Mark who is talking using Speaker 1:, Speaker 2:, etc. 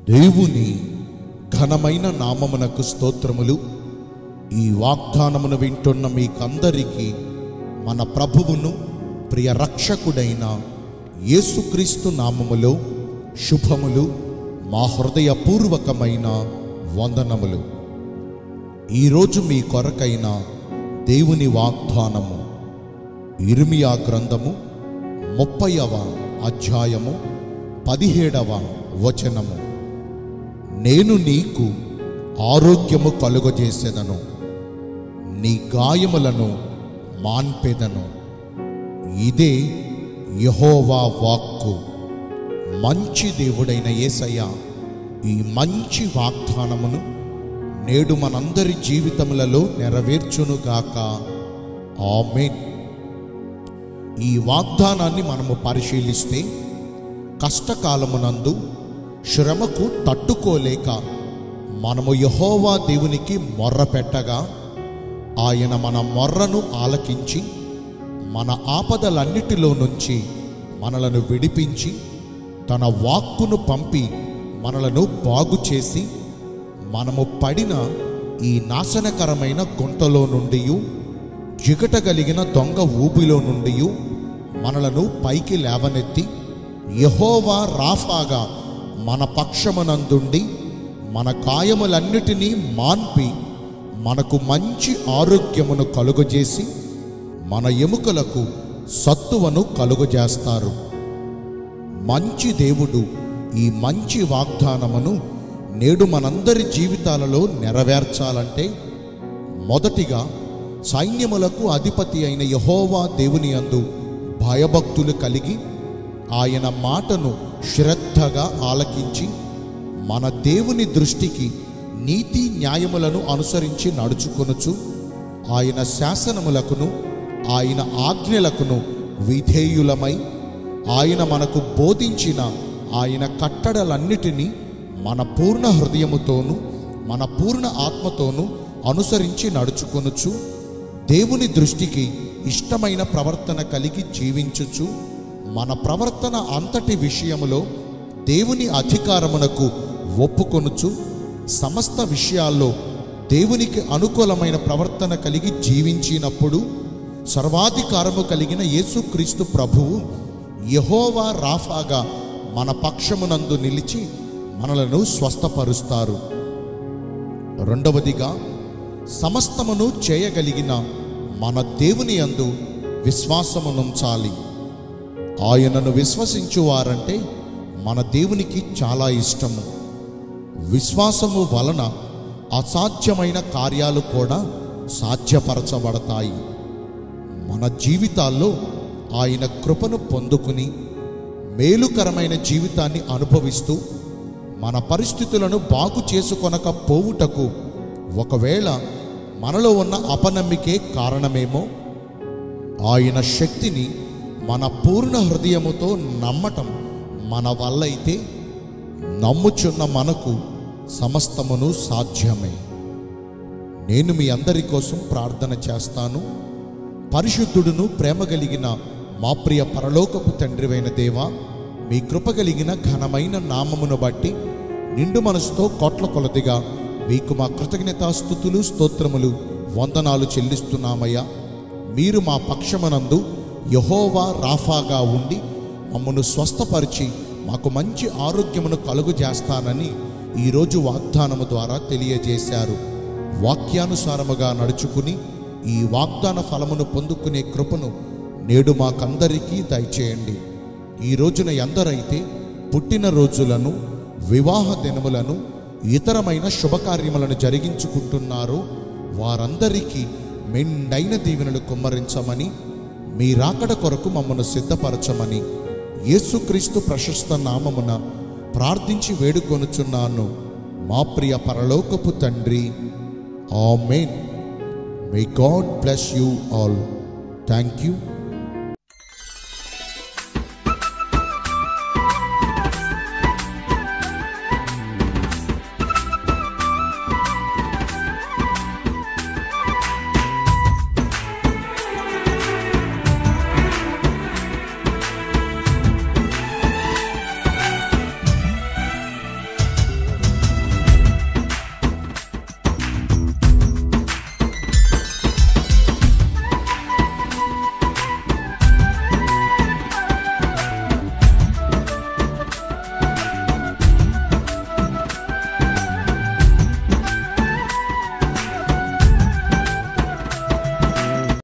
Speaker 1: దేవుని ఘనమైన నామమునకు స్తోత్రములు ఈ వాగ్దానమును వింటున్న మీకందరికీ మన ప్రభువును ప్రియ రక్షకుడైన యేసుక్రీస్తు నామములో శుభములు మా హృదయపూర్వకమైన వందనములు ఈరోజు మీ కొరకైన దేవుని వాగ్దానము ఇర్మియా గ్రంథము ముప్పైవ అధ్యాయము పదిహేడవ వచనము నేను నీకు ఆరోగ్యము కలుగజేసేదను నీ గాయములను మాన్పెదను ఇదే యహోవా వాక్కు మంచి దేవుడైన యేసయ్య ఈ మంచి వాగ్దానమును నేడు మనందరి జీవితములలో నెరవేర్చునుగాక ఆమేన్ ఈ వాగ్దానాన్ని మనము పరిశీలిస్తే కష్టకాలమునందు శ్రమకు తట్టుకోలేక మనము యహోవా దేవునికి మొర్ర పెట్టగా ఆయన మన మొర్రను ఆలకించి మన ఆపదలన్నిటిలో నుంచి మనలను విడిపించి తన వాక్కును పంపి మనలను బాగు చేసి మనము పడిన ఈ నాశనకరమైన గుంటలో నుండి జిగటగలిగిన దొంగ ఊబిలో నుండి మనలను పైకి లేవనెత్తి యహోవా రాఫాగా మన పక్షమునందుండి మన కాయములన్నిటినీ మాన్పి మనకు మంచి ఆరోగ్యమును కలుగజేసి మన ఎముకలకు సత్తువను కలుగజేస్తారు మంచి దేవుడు ఈ మంచి వాగ్దానమును నేడు మనందరి జీవితాలలో నెరవేర్చాలంటే మొదటిగా సైన్యములకు అధిపతి అయిన యహోవా దేవుని అందు భయభక్తులు కలిగి ఆయన మాటను శ్రద్ధగా ఆలకించి మన దేవుని దృష్టికి నీతి న్యాయములను అనుసరించి నడుచుకొనుచు ఆయన శాసనములకును ఆయన ఆజ్ఞలకును విధేయులమై ఆయన మనకు బోధించిన ఆయన కట్టడలన్నిటినీ మన పూర్ణ హృదయముతోనూ మన పూర్ణ ఆత్మతోనూ అనుసరించి నడుచుకొనుచు దేవుని దృష్టికి ఇష్టమైన ప్రవర్తన కలిగి జీవించుచు మన ప్రవర్తన అంతటి విషయములో దేవుని అధికారమునకు ఒప్పుకొనుచు సమస్త విషయాల్లో దేవునికి అనుకూలమైన ప్రవర్తన కలిగి జీవించినప్పుడు సర్వాధికారము కలిగిన యేసుక్రీస్తు ప్రభువు యహోవా రాఫాగా మన పక్షమునందు నిలిచి మనలను స్వస్థపరుస్తారు రెండవదిగా సమస్తమును చేయగలిగిన మన దేవుని యందు విశ్వాసమునుంచాలి ఆయనను విశ్వసించువారంటే మన దేవునికి చాలా ఇష్టము విశ్వాసము వలన అసాధ్యమైన కార్యాలు కూడా సాధ్యపరచబడతాయి మన జీవితాల్లో ఆయన కృపను పొందుకుని మేలుకరమైన జీవితాన్ని అనుభవిస్తూ మన పరిస్థితులను బాగు చేసుకొనక పోవుటకు ఒకవేళ మనలో ఉన్న అపనమ్మికే కారణమేమో ఆయన శక్తిని మన పూర్ణ హృదయముతో నమ్మటం మన వల్ల అయితే నమ్ముచున్న మనకు సమస్తమును సాధ్యమే నేను మీ అందరి కోసం ప్రార్థన చేస్తాను పరిశుద్ధుడును ప్రేమ కలిగిన మా ప్రియ పరలోకపు తండ్రివైన దేవా మీ కృప కలిగిన ఘనమైన నామమును బట్టి నిండు మనసుతో కోట్ల కొలదిగా మీకు మా కృతజ్ఞతాస్థుతులు స్తోత్రములు వందనాలు చెల్లిస్తున్నామయ్యా మీరు మా పక్షమనందు యహోవా రాఫాగా ఉండి మమ్మను స్వస్థపరిచి మాకు మంచి ఆరోగ్యమును కలుగు చేస్తానని ఈరోజు వాగ్దానము ద్వారా తెలియజేశారు వాక్యానుసారముగా నడుచుకుని ఈ వాగ్దాన ఫలమును పొందుకునే కృపను నేడు మాకందరికీ దయచేయండి ఈ రోజున ఎందరైతే పుట్టిన రోజులను వివాహ దినములను ఇతరమైన శుభకార్యములను జరిగించుకుంటున్నారో వారందరికీ మెండైన దీవెనలు కుమ్మరించమని మీ రాకడ కొరకు మమ్మను సిద్ధపరచమని యేసుక్రీస్తు ప్రశస్త నామమున ప్రార్థించి వేడుకొనుచున్నాను మా ప్రియ పరలోకపు తండ్రి amen may God bless you all thank you